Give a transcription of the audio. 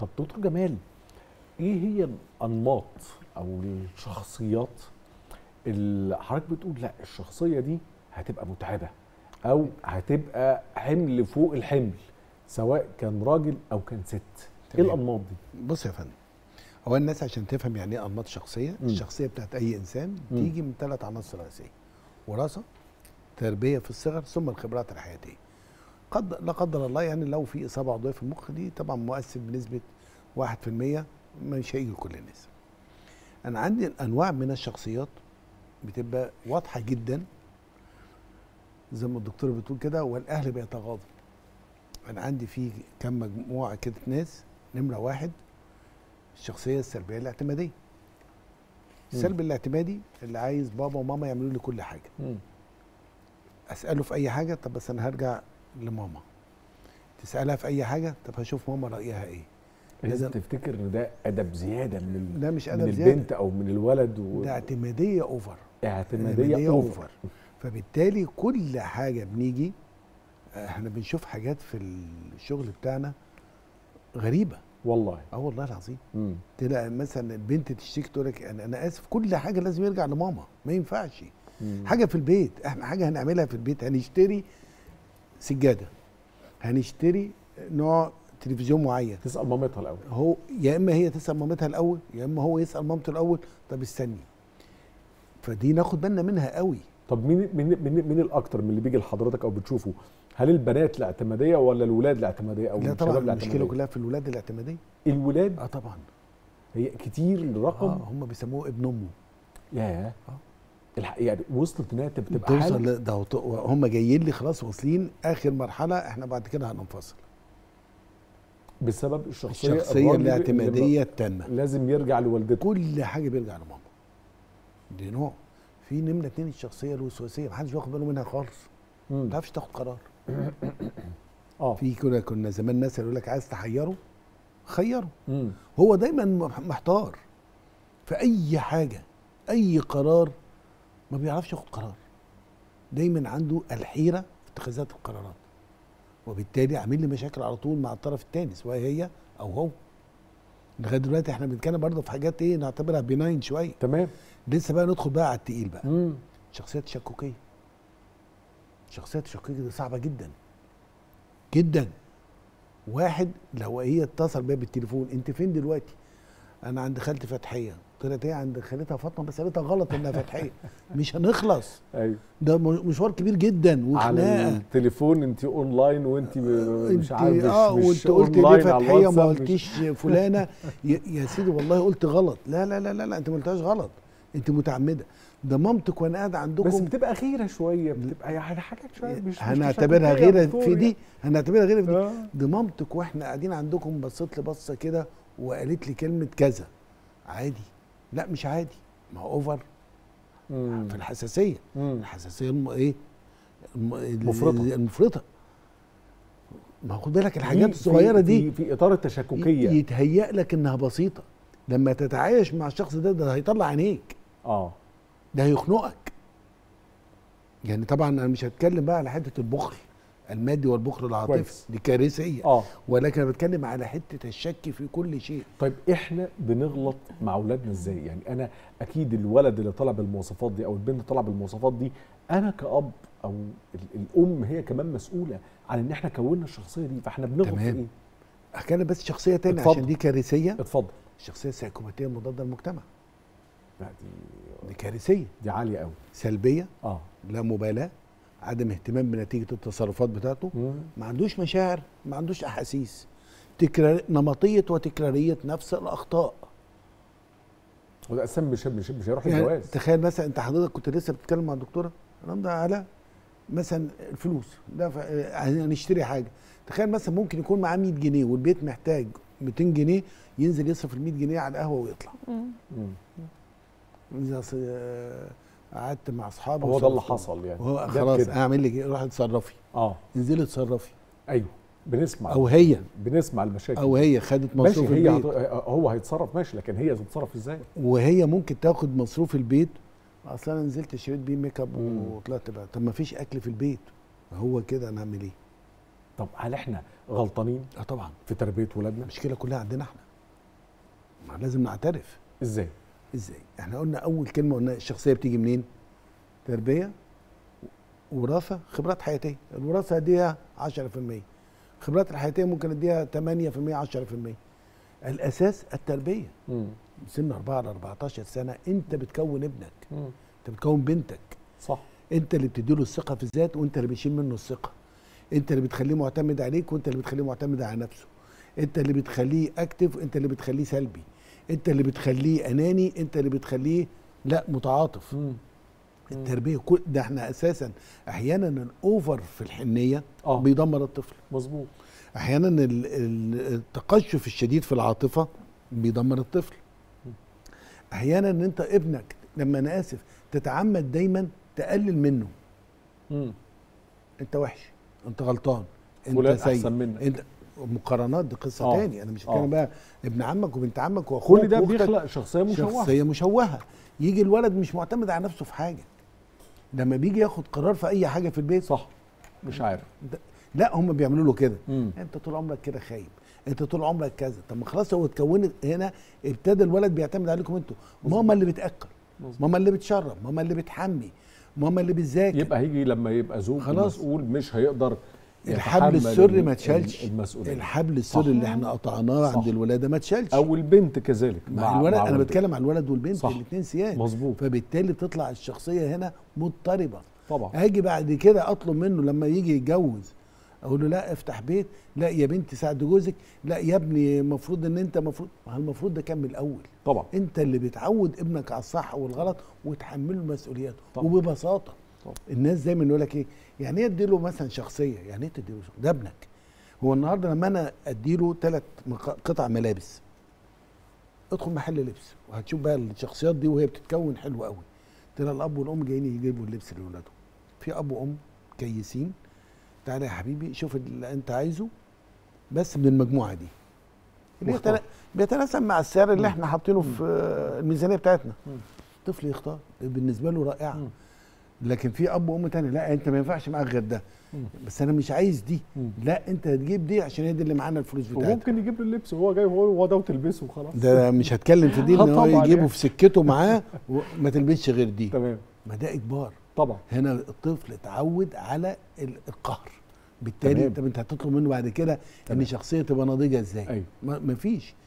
طب دكتور جمال ايه هي الانماط او الشخصيات اللي حضرتك بتقول لا الشخصيه دي هتبقى متعبه او هتبقى حمل فوق الحمل سواء كان راجل او كان ست ايه تمام. الانماط دي بص يا فندم هو الناس عشان تفهم يعني ايه انماط شخصيه مم. الشخصيه بتاعت اي انسان مم. تيجي من ثلاث عناصر رئيسيه وراثه تربيه في الصغر ثم الخبرات الحياتيه قد لا قدر الله يعني لو في اصابه عضويه في المخ دي طبعا مؤثر بنسبه 1% مش هيجي لكل الناس انا عندي انواع من الشخصيات بتبقى واضحه جدا زي ما الدكتوره بتقول كده والاهل بيتغاضوا انا عندي في كم مجموعه كده ناس نمره واحد الشخصيه السلبيه الاعتماديه السلب الاعتمادي اللي عايز بابا وماما يعملوا لي كل حاجه مم. اساله في اي حاجه طب بس انا هرجع لماما تسالها في اي حاجه طب هشوف ماما رايها ايه لازم لازم- تفتكر ان ده ادب زياده من ال... ده مش من ادب زياده البنت او من الولد و... ده اعتماديه اوفر اعتماديه اوفر فبالتالي كل حاجه بنيجي احنا بنشوف حاجات في الشغل بتاعنا غريبه والله اه والله العظيم مم. تلاقي مثلا البنت تشتكي تقول لك انا انا اسف كل حاجه لازم يرجع لماما ما ينفعش مم. حاجه في البيت احنا حاجه هنعملها في البيت هنشتري سجاده هنشتري نوع تلفزيون معين تسال مامتها الاول هو يا اما هي تسال مامتها الاول يا اما هو يسال مامته الاول طب استني فدي ناخد بالنا منها قوي طب مين مين مين, مين الاكتر من اللي بيجي لحضرتك او بتشوفه هل البنات الاعتماديه ولا الولاد الاعتماديه او لا الشباب طبعا المشكله الاعتماديه كلها في الولاد الاعتماديه الولاد اه طبعا هي كتير الرقم اه هم بيسموه ابن امه ياه الح... يعني وصلت انها تبقى توصل حاله ل- ده وط- هم جايين لي خلاص واصلين اخر مرحله احنا بعد كده هننفصل بسبب الشخصيه الشخصيه الراجل اللي الاعتماديه التامه لازم يرجع لوالدته كل حاجه بيرجع لماما دي نوع في نمره اتنين الشخصيه الوسواسيه محدش بياخد باله منها خالص ما مم. بتعرفش تاخد قرار اه في كده كنا زمان ناس يقول لك عايز تحيره خيره مم. هو دايما مح- محتار في اي حاجه اي قرار ما بيعرفش ياخد قرار دايما عنده الحيره في اتخاذات القرارات وبالتالي عامل لي مشاكل على طول مع الطرف الثاني سواء هي او هو لغايه دلوقتي احنا بنتكلم برضه في حاجات ايه نعتبرها بناين شويه تمام لسه بقى ندخل بقى على التقيل بقى مم. شخصيات تشككيه شخصيات تشككيه دي صعبه جدا جدا واحد لو هي اتصل بيا بالتليفون انت فين دلوقتي انا عند خالتي فتحيه طلعت هي عند خالتها فاطمه بس قالتها غلط انها فتحيه مش هنخلص ايوه ده م- مشوار كبير جدا على وخناقه التليفون انت اونلاين وانت مش انت عارف مش اه مش وانت قلت دي أونلاين على فتحيه ما الواتساب، مش- قلتيش فلانه يا, يا سيدي والله قلت غلط لا لا لا لا, لا انت ما قلتهاش غلط انت متعمده ده مامتك وانا قاعد عندكم بس بتبقى غيره شويه بتبقى يعني حاجات شويه مش مش هنعتبرها تشككية يا غيره دكتور في دي يعني. هنعتبرها غيره في دي آه. دي مامتك واحنا قاعدين عندكم بصيت لي بصه كده وقالت لي كلمه كذا عادي لا مش عادي ما هو اوفر مم. في الحساسيه مم. الحساسيه الم... ايه الم... ال- مفرطة. المفرطه ما هو خد بالك الحاجات في- الصغيره في- دي في, في اطار التشككيه يتهيأ لك انها بسيطه لما تتعايش مع الشخص ده ده هيطلع عينيك اه ده هيخنقك يعني طبعا انا مش هتكلم بقى على حته البخل المادي والبخل العاطفي كويس. دي كارثيه اه ولكن انا بتكلم على حته الشك في كل شيء طيب احنا بنغلط مع اولادنا ازاي يعني انا اكيد الولد اللي طلع بالمواصفات دي او البنت اللي طلع بالمواصفات دي انا كاب او ال- الام هي كمان مسؤوله عن ان احنا كونا الشخصيه دي فاحنا بنغلط في تمام. ايه احكي لك بس شخصيه تانية اتفضل. عشان دي كارثيه اتفضل الشخصيه السيكوباتيه المضاده للمجتمع لا دي دي كارثيه دي عاليه قوي سلبيه اه لا مبالاه عدم اهتمام بنتيجه التصرفات بتاعته مم. ما عندوش مشاعر ما عندوش احاسيس تكرار نمطيه وتكراريه نفس الاخطاء وده اساسا مش مش مش هيروح يعني الجواز تخيل مثلا انت حضرتك كنت لسه بتتكلم مع الدكتوره الكلام ده على مثلا الفلوس ده ف- آه، هنشتري حاجه تخيل مثلا ممكن يكون معاه 100 جنيه والبيت محتاج 200 جنيه ينزل يصرف ال 100 جنيه على القهوه ويطلع مم. مم. إذا ص- آه، قعدت مع اصحابي هو ده اللي وصرفت. حصل يعني وهو جت خلاص كده. اعمل لك ايه روح اتصرفي اه انزلي اتصرفي ايوه بنسمع او هي بنسمع المشاكل او هي خدت ماشي مصروف هي البيت هت... هو هيتصرف ماشي لكن هي هتتصرف ازاي وهي ممكن تاخد مصروف البيت اصل انا نزلت اشتريت بيه ميك اب مم. وطلعت بقى طب ما فيش اكل في البيت هو كده انا اعمل ايه طب هل احنا غلطانين اه طبعا في تربيه ولادنا المشكله كلها عندنا احنا ما لازم نعترف ازاي ازاي احنا قلنا اول كلمه قلنا الشخصيه بتيجي منين تربيه وراثه خبرات حياتيه الوراثه اديها 10% الخبرات الحياتيه ممكن اديها 8% 10% الاساس التربيه مم. من سن 4 ل 14 سنه انت بتكون ابنك مم. انت بتكون بنتك صح انت اللي بتديله الثقه في الذات وانت اللي بتشيل منه الثقه انت اللي بتخليه معتمد عليك وانت اللي بتخليه معتمد على نفسه انت اللي بتخليه اكتف انت اللي بتخليه سلبي انت اللي بتخليه اناني انت اللي بتخليه لا متعاطف مم. التربيه كل ده احنا اساسا احيانا الاوفر في الحنيه اه بيدمر الطفل مظبوط احيانا ال- ال- التقشف الشديد في العاطفه بيدمر الطفل احيانا ان انت ابنك لما انا اسف تتعمد دايما تقلل منه مم. انت وحش انت غلطان انت فلان سيء احسن منك انت مقارنات دي قصه آه. تاني انا مش آه. بتكلم بقى ابن عمك وبنت عمك واخوك كل ده وأختك. بيخلق شخصيه مشوهه شخصيه مشوهه يجي الولد مش معتمد على نفسه في حاجه لما بيجي ياخد قرار في اي حاجه في البيت صح مش عارف لا هم بيعملوا له كده مم. انت طول عمرك كده خايب انت طول عمرك كذا طب ما خلاص هو اتكونت هنا ابتدى الولد بيعتمد عليكم انتوا ماما اللي بتاكل مظبوط. ماما اللي بتشرب ماما اللي بتحمي ماما اللي بتذاكر يبقى هيجي لما يبقى زوج خلاص. مسؤول مش هيقدر الحبل يتحمل السري ال- ما اتشالش ال- المسؤوليه الحبل السري صح. اللي احنا قطعناه صح. عند الولاده ما اتشالش او البنت كذلك مع الولد انا والدته. بتكلم على الولد والبنت صح. الاثنين سيان مظبوط فبالتالي تطلع الشخصيه هنا مضطربه طبعا هاجي بعد كده اطلب منه لما يجي يتجوز اقول له لا افتح بيت لا يا بنتي ساعد جوزك لا يا ابني المفروض ان انت المفروض ما هو المفروض ده كان من الاول طبعا انت اللي بتعود ابنك على الصح والغلط وتحمله المسؤوليات طبعا. وببساطه طبعا. الناس دايما يقول لك ايه يعني ايه اديله مثلا شخصيه يعني ايه تديله شخصية؟ ده ابنك هو النهارده لما انا اديله ثلاث قطع ملابس ادخل محل لبس وهتشوف بقى الشخصيات دي وهي بتتكون حلوه قوي ترى الاب والام جايين يجيبوا اللبس لاولادهم في اب وام كيسين تعالى يا حبيبي شوف اللي انت عايزه بس من المجموعه دي اللي واختار. يتنا- بيتناسب مع السعر اللي مم. احنا حاطينه في آه، الميزانيه بتاعتنا مم. طفل يختار بالنسبه له رائعه مم. لكن في اب وام تاني لا انت ما ينفعش معاك غير ده مم. بس انا مش عايز دي مم. لا انت هتجيب دي عشان هي دي اللي معانا الفلوس بتاعتها وممكن يجيب له اللبس وهو جاي وهو هو ده وتلبسه وخلاص ده مش هتكلم في دي آه ان هو طبعاً يجيبه يعني. في سكته معاه وما تلبسش غير دي تمام ما ده اجبار طبعا هنا الطفل اتعود على ال- القهر بالتالي تمام. انت انت هتطلب منه بعد كده ان تمام. شخصيه تبقى ناضجه ازاي ايوه ما ما فيش